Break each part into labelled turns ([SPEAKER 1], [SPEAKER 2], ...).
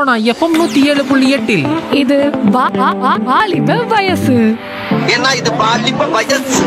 [SPEAKER 1] Sona FM நூத்தி ஏழு புள்ளி எட்டில்
[SPEAKER 2] இது வா- வா- வா- வாலிப வயசு
[SPEAKER 3] ஏன்னா இது பாலிப்ப வயசு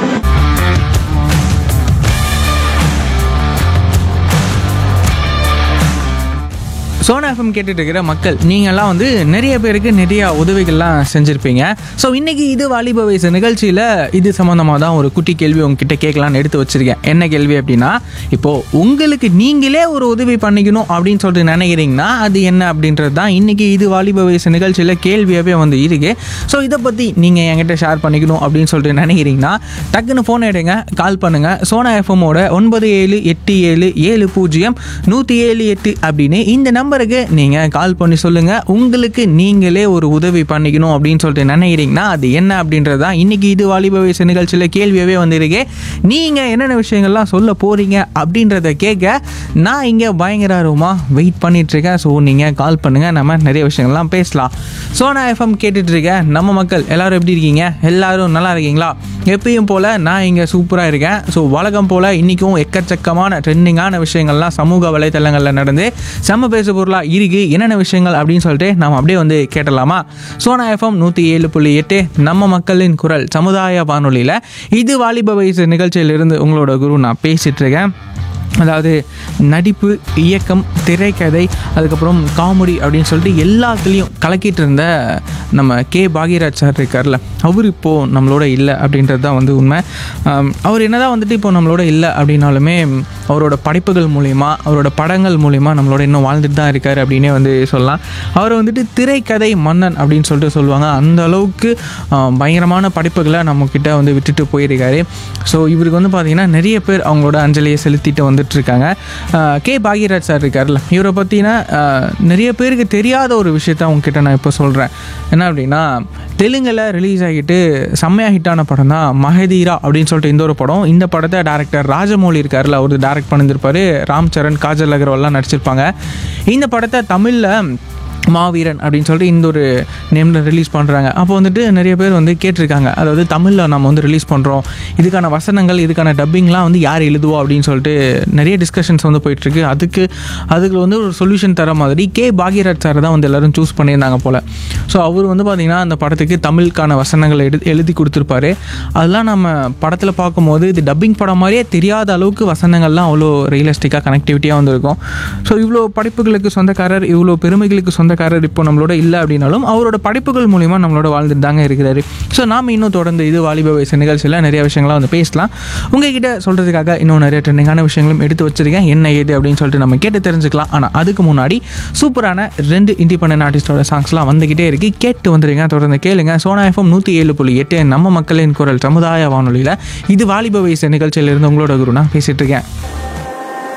[SPEAKER 4] சோனா எஃப்எம் கேட்டுட்டு இருக்கிற மக்கள் நீங்கள்லாம் வந்து நிறைய பேருக்கு நிறைய உதவிகள்லாம் செஞ்சுருப்பீங்க ஸோ இன்னைக்கு இது வாலிப வயசு நிகழ்ச்சியில் இது சம்மந்தமாக தான் ஒரு குட்டி கேள்வி உங்ககிட்ட கேட்கலான்னு எடுத்து வச்சிருக்கேன் என்ன கேள்வி அப்படின்னா இப்போது உங்களுக்கு நீங்களே ஒரு உதவி பண்ணிக்கணும் அப்படின்னு சொல்லிட்டு நினைக்கிறீங்கன்னா அது என்ன அப்படின்றது தான் இன்னைக்கு இது வாலிப வயசு நிகழ்ச்சியில் கேள்வியாகவே வந்து இருக்கு ஸோ இதை பற்றி நீங்கள் என்கிட்ட ஷேர் பண்ணிக்கணும் அப்படின்னு சொல்லிட்டு நினைக்கிறீங்கன்னா டக்குன்னு ஃபோன் எடுங்க கால் பண்ணுங்கள் சோனா எஃப்எம்மோட ஒன்பது ஏழு எட்டு ஏழு ஏழு பூஜ்ஜியம் நூற்றி ஏழு எட்டு அப்படின்னு இந்த நம்பருக்கு நீங்கள் கால் பண்ணி சொல்லுங்கள் உங்களுக்கு நீங்களே ஒரு உதவி பண்ணிக்கணும் அப்படின்னு சொல்லிட்டு நினைக்கிறீங்கன்னா அது என்ன அப்படின்றது தான் இன்றைக்கி இது வாலிப வயசு நிகழ்ச்சியில் கேள்வியாகவே வந்திருக்கு நீங்கள் என்னென்ன விஷயங்கள்லாம் சொல்ல போகிறீங்க அப்படின்றத கேட்க நான் இங்கே பயங்கர ஆர்வமாக வெயிட் பண்ணிகிட்ருக்கேன் ஸோ நீங்கள் கால் பண்ணுங்கள் நம்ம நிறைய விஷயங்கள்லாம் பேசலாம் சோனா எஃப்எம் கேட்டுட்ருக்கேன் நம்ம மக்கள் எல்லாரும் எப்படி இருக்கீங்க எல்லாரும் நல்லா இருக்கீங்களா எப்பயும் போல் நான் இங்கே சூப்பராக இருக்கேன் ஸோ வழக்கம் போல் இன்றைக்கும் எக்கச்சக்கமான ட்ரெண்டிங்கான விஷயங்கள்லாம் சமூக வலைத்தளங்களில் நடந்து செம்ம பேசு பொருளாக இருக்குது என்னென்ன விஷயங்கள் அப்படின்னு சொல்லிட்டு நம்ம அப்படியே வந்து கேட்டலாமா சோனா எஃப்எம் நூற்றி ஏழு புள்ளி எட்டு நம்ம மக்களின் குரல் சமுதாய வானொலியில் இது வாலிப வயசு நிகழ்ச்சியிலிருந்து உங்களோட குரு நான் பேசிகிட்டு இருக்கேன் அதாவது நடிப்பு இயக்கம் திரைக்கதை அதுக்கப்புறம் காமெடி அப்படின்னு சொல்லிட்டு எல்லாத்துலேயும் கலக்கிட்டு இருந்த நம்ம கே பாக்யராஜ் சார் இருக்கார்ல அவர் இப்போது நம்மளோட இல்லை அப்படின்றது தான் வந்து உண்மை ஆம், அவர் என்னதான் வந்துட்டு இப்போ நம்மளோட இல்லை அப்படின்னாலுமே அவரோட படைப்புகள் மூலிமா அவரோட படங்கள் மூலிமா நம்மளோட இன்னும் வாழ்ந்துட்டு தான் இருக்கார் அப்படின்னே வந்து சொல்லலாம் அவர் வந்துட்டு திரைக்கதை மன்னன் அப்படின்னு சொல்லிட்டு சொல்லுவாங்க அந்த அளவுக்கு ஆ, பயங்கரமான படைப்புகளை நம்மக்கிட்ட வந்து விட்டுட்டு போயிருக்காரு ஸோ இவருக்கு வந்து பார்த்திங்கன்னா நிறைய பேர் அவங்களோட அஞ்சலியை செலுத்திட்டு வந்துட்டு இருக்காங்க ஆஹ் கே பாக்யராஜ் சார் இருக்கார்ல இவரை பற்றினா நிறைய பேருக்கு தெரியாத ஒரு விஷயத்த அவங்கக்கிட்ட நான் இப்போ சொல்கிறேன் என்ன அப்படின்னா தெலுங்கில் ரிலீஸ் ஆகிட்டு செம்மையாக ஹிட்டான படம் தான் மஹதீரா அப்படின்னு சொல்லிட்டு இந்த ஒரு படம் இந்த படத்தை டேரக்டர் ராஜமௌலி இருக்கார்ல அவர் டேரக்ட் பண்ணியிருப்பார் ராம் சரண் காஜல் அகர்வால்லாம் நடிச்சிருப்பாங்க இந்த படத்தை தமிழில் மாவீரன் அப்படின்னு சொல்லிட்டு இந்த ஒரு நேமில் ரிலீஸ் பண்ணுறாங்க அப்போ வந்துட்டு நிறைய பேர் வந்து கேட்டிருக்காங்க அதாவது தமிழில் நம்ம வந்து ரிலீஸ் பண்ணுறோம் இதுக்கான வசனங்கள் இதுக்கான டப்பிங்லாம் வந்து யார் எழுதுவோம் அப்படின்னு சொல்லிட்டு நிறைய டிஸ்கஷன்ஸ் வந்து போயிட்டுருக்கு அதுக்கு அதுக்கு வந்து ஒரு சொல்யூஷன் தர மாதிரி கே பாக்யராஜ் சார் தான் வந்து எல்லோரும் சூஸ் பண்ணியிருந்தாங்க போல் ஸோ அவர் வந்து பார்த்திங்கன்னா அந்த படத்துக்கு தமிழுக்கான வசனங்களை எடு எழுதி கொடுத்துருப்பாரு அதெல்லாம் நம்ம படத்தில் பார்க்கும்போது இது டப்பிங் படம் மாதிரியே தெரியாத அளவுக்கு வசனங்கள்லாம் அவ்வளோ ரியலிஸ்டிக்காக கனெக்டிவிட்டியாக வந்திருக்கும் ஸோ இவ்வளோ படைப்புகளுக்கு சொந்தக்காரர் இவ்வளோ பெருமைகளுக்கு சொந்தக்காரர் இப்போ நம்மளோட இல்லை அப்படின்னாலும் அவரோட படைப்புகள் மூலிமா நம்மளோட வாழ்ந்துட்டு தாங்க இருக்கிறாரு ஸோ நாம் இன்னும் தொடர்ந்து இது வாலிப வயசு நிகழ்ச்சியில் நிறைய விஷயங்கள்லாம் வந்து பேசலாம் உங்ககிட்ட சொல்கிறதுக்காக இன்னும் நிறைய ட்ரெண்டிங்கான விஷயங்களும் எடுத்து வச்சிருக்கேன் என்ன ஏது அப்படின்னு சொல்லிட்டு நம்ம கேட்டு தெரிஞ்சுக்கலாம் ஆனால் அதுக்கு முன்னாடி சூப்பரான ரெண்டு இண்டிபெண்டன்ட் ஆர்டிஸ்டோட சாங்ஸ்லாம் வந்துக்கிட்டே இருக்கு கேட்டு வந்துருங்க தொடர்ந்து கேளுங்க சோனா எஃப்எம் நூற்றி ஏழு புள்ளி எட்டு நம்ம மக்களின் குரல் சமுதாய வானொலியில் இது வாலிப வயசு நிகழ்ச்சியிலிருந்து உங்களோட குரு நான் பேசிட்டு இருக்கேன்